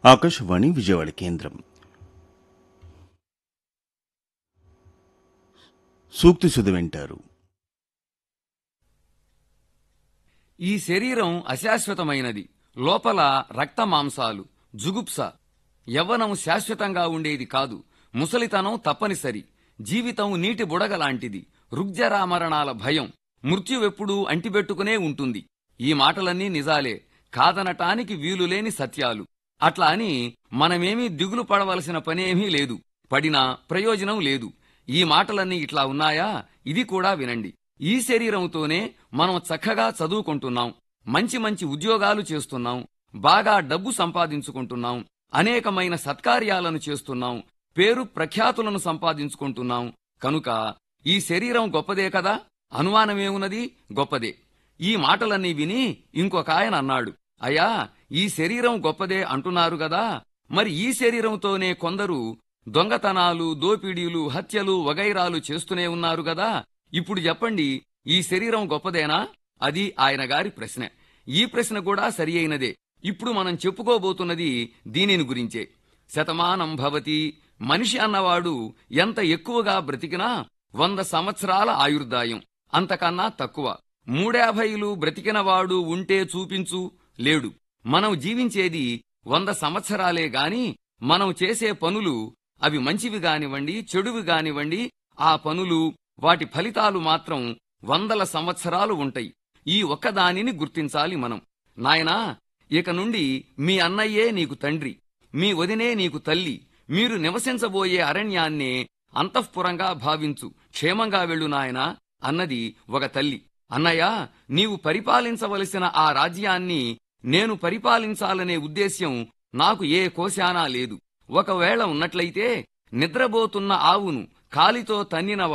ఆకాశవాణి విజయవాడ కేంద్రం సూక్తి సుధ వింటారు ఈ శరీరం అశాశ్వతమైనది లోపల రక్త మాంసాలు జుగుప్స యవ్వనం శాశ్వతంగా ఉండేది కాదు ముసలితనం తప్పనిసరి జీవితం నీటి బుడగ లాంటిది రుగ్జరామరణాల భయం మృత్యువెప్పుడూ అంటిబెట్టుకునే ఉంటుంది ఈ మాటలన్నీ నిజాలే కాదనటానికి వీలులేని సత్యాలు అట్లా అని మనమేమీ దిగులు పడవలసిన పనేమీ లేదు పడినా ప్రయోజనం లేదు ఈ మాటలన్నీ ఇట్లా ఉన్నాయా ఇది కూడా వినండి ఈ శరీరంతోనే మనం చక్కగా చదువుకుంటున్నాం మంచి మంచి ఉద్యోగాలు చేస్తున్నాం బాగా డబ్బు సంపాదించుకుంటున్నాం అనేకమైన సత్కార్యాలను చేస్తున్నాం పేరు ప్రఖ్యాతులను సంపాదించుకుంటున్నాం కనుక ఈ శరీరం గొప్పదే కదా అనుమానమేమున్నది గొప్పదే ఈ మాటలన్నీ విని ఇంకొక ఆయన అన్నాడు అయ్యా ఈ శరీరం గొప్పదే అంటున్నారు గదా మరి ఈ శరీరంతోనే కొందరు దొంగతనాలు దోపిడీలు హత్యలు వగైరాలు చేస్తూనే ఉన్నారు గదా ఇప్పుడు చెప్పండి ఈ శరీరం గొప్పదేనా అది ఆయన గారి ప్రశ్న ఈ ప్రశ్న కూడా సరి అయినదే ఇప్పుడు మనం చెప్పుకోబోతున్నది దీనిని గురించే శతమానం భవతి మనిషి అన్నవాడు ఎంత ఎక్కువగా బ్రతికినా వంద సంవత్సరాల ఆయుర్దాయం అంతకన్నా తక్కువ మూడేభైలు బ్రతికినవాడు ఉంటే చూపించు లేడు మనం జీవించేది వంద సంవత్సరాలే గాని మనం చేసే పనులు అవి మంచివి గానివ్వండి చెడువి గానివ్వండి ఆ పనులు వాటి ఫలితాలు మాత్రం వందల సంవత్సరాలు ఉంటాయి ఈ ఒక్కదానిని గుర్తించాలి మనం నాయనా ఇక నుండి మీ అన్నయ్యే నీకు తండ్రి మీ వదినే నీకు తల్లి మీరు నివసించబోయే అరణ్యాన్నే అంతఃపురంగా భావించు క్షేమంగా వెళ్ళు నాయనా అన్నది ఒక తల్లి అన్నయ్య నీవు పరిపాలించవలసిన ఆ రాజ్యాన్ని నేను పరిపాలించాలనే ఉద్దేశ్యం నాకు ఏ కోశానా లేదు ఒకవేళ ఉన్నట్లయితే నిద్రబోతున్న ఆవును కాలితో తన్నిన